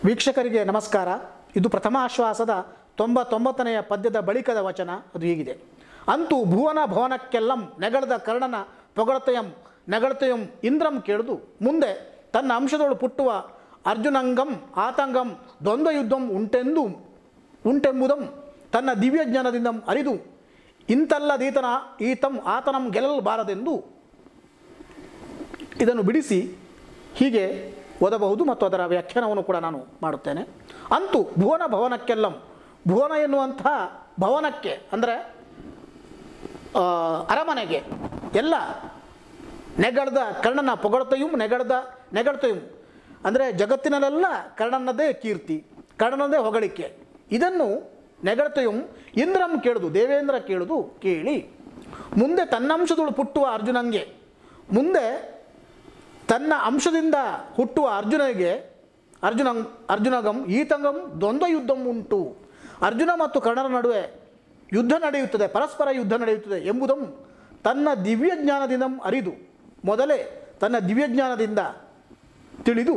ವೀಕ್ಷಕರಿಗೆ ನಮಸ್ಕಾರ ಇದು ಪ್ರಥಮ ಆಶ್ವಾಸದ ತೊಂಬತ್ತೊಂಬತ್ತನೆಯ ಪದ್ಯದ ಬಳಿಕದ ವಚನ ಅದು ಹೀಗಿದೆ ಅಂತೂ ಭುವನ ಭವನಕ್ಕೆಲ್ಲಂ ನೆಗಳದ ಕರ್ಣನ ಪೊಗಳತೆಯಂ ನೆಗಳತೆಯಂ ಇಂದ್ರಂ ಕೇಳಿದು ಮುಂದೆ ತನ್ನ ಅಂಶದೊಳು ಪುಟ್ಟುವ ಅರ್ಜುನಂಗಂ ಆತಂಗಂ ದ್ವಂದ್ವ ಯುದ್ಧಂ ಉಂಟೆಂದು ಉಂಟೆಂಬುದಂ ತನ್ನ ದಿವ್ಯ ಜ್ಞಾನದಿಂದ ಅರಿದು ಇಂತಲ್ಲದೀತನ ಈತಂ ಆತನಂ ಗೆಲ್ಲಬಾರದೆಂದು ಇದನ್ನು ಬಿಡಿಸಿ ಹೀಗೆ ಓದಬಹುದು ಮತ್ತು ಅದರ ವ್ಯಾಖ್ಯಾನವನ್ನು ಕೂಡ ನಾನು ಮಾಡುತ್ತೇನೆ ಅಂತೂ ಭುವನ ಭವನಕ್ಕೆಲ್ಲಂ ಭುವನ ಎನ್ನುವಂತಹ ಭವನಕ್ಕೆ ಅಂದರೆ ಆ, ಅರಮನೆಗೆ ಎಲ್ಲ ನೆಗಡ್ದ ಕರ್ಣನ ಪೊಗಳತೆಯು ನೆಗಡ್ದ ನೆಗಡ್ತೆಯು ಅಂದರೆ ಜಗತ್ತಿನಲ್ಲೆಲ್ಲ ಕರ್ಣನದೇ ಕೀರ್ತಿ ಕರ್ಣನದೇ ಹೊಗಳಿಕೆ ಇದನ್ನು ನೆಗಡ್ತೆಯು ಇಂದ್ರಂ ಕೇಳುದು ದೇವೇಂದ್ರ ಕೇಳುದು ಕೇಳಿ ಮುಂದೆ ತನ್ನಂಶದಳು ಪುಟ್ಟುವ ಅರ್ಜುನಂಗೆ ಮುಂದೆ ತನ್ನ ಅಂಶದಿಂದ ಹುಟ್ಟುವ ಅರ್ಜುನನಿಗೆ ಅರ್ಜುನ ಅರ್ಜುನಗಂ ಈತಂಗಂ ದ್ವಂದ್ವ ಯುದ್ಧಂ ಉಂಟು ಅರ್ಜುನ ಮತ್ತು ಕರ್ಣರ ನಡುವೆ ಯುದ್ಧ ನಡೆಯುತ್ತದೆ ಪರಸ್ಪರ ಯುದ್ಧ ನಡೆಯುತ್ತದೆ ಎಂಬುದಂ ತನ್ನ ದಿವ್ಯ ಜ್ಞಾನದಿಂದ ಅರಿದು ಮೊದಲೇ ತನ್ನ ದಿವ್ಯ ಜ್ಞಾನದಿಂದ ತಿಳಿದು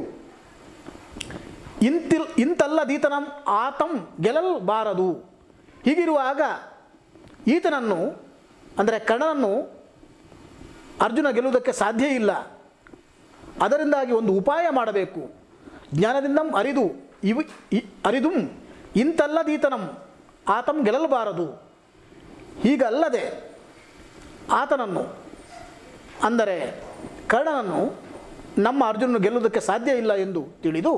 ಇಂತಿಲ್ ಇಂತಲ್ಲದೀತನಂ ಆತಂ ಗೆಲ್ಲಲ್ಬಾರದು ಹೀಗಿರುವಾಗ ಈತನನ್ನು ಅಂದರೆ ಕರ್ಣನನ್ನು ಅರ್ಜುನ ಗೆಲ್ಲುವುದಕ್ಕೆ ಸಾಧ್ಯ ಇಲ್ಲ ಅದರಿಂದಾಗಿ ಒಂದು ಉಪಾಯ ಮಾಡಬೇಕು ಜ್ಞಾನದಿಂದ ಅರಿದು ಇವು ಇ- ಅರಿದು ಇಂತಲ್ಲದೀತನಂ ಆತಂ ಗೆಲ್ಲಬಾರದು ಹೀಗಲ್ಲದೆ ಆತನನ್ನು ಅಂದರೆ ಕರ್ಣನನ್ನು ನಮ್ಮ ಅರ್ಜುನನು ಗೆಲ್ಲುವುದಕ್ಕೆ ಸಾಧ್ಯ ಇಲ್ಲ ಎಂದು ತಿಳಿದು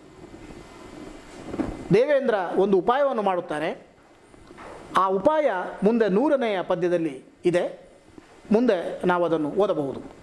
ದೇವೇಂದ್ರ ಒಂದು ಉಪಾಯವನ್ನು ಮಾಡುತ್ತಾರೆ ಆ ಉಪಾಯ ಮುಂದೆ ನೂರನೆಯ ಪದ್ಯದಲ್ಲಿ ಇದೆ ಮುಂದೆ ನಾವು ಅದನ್ನು ಓದಬಹುದು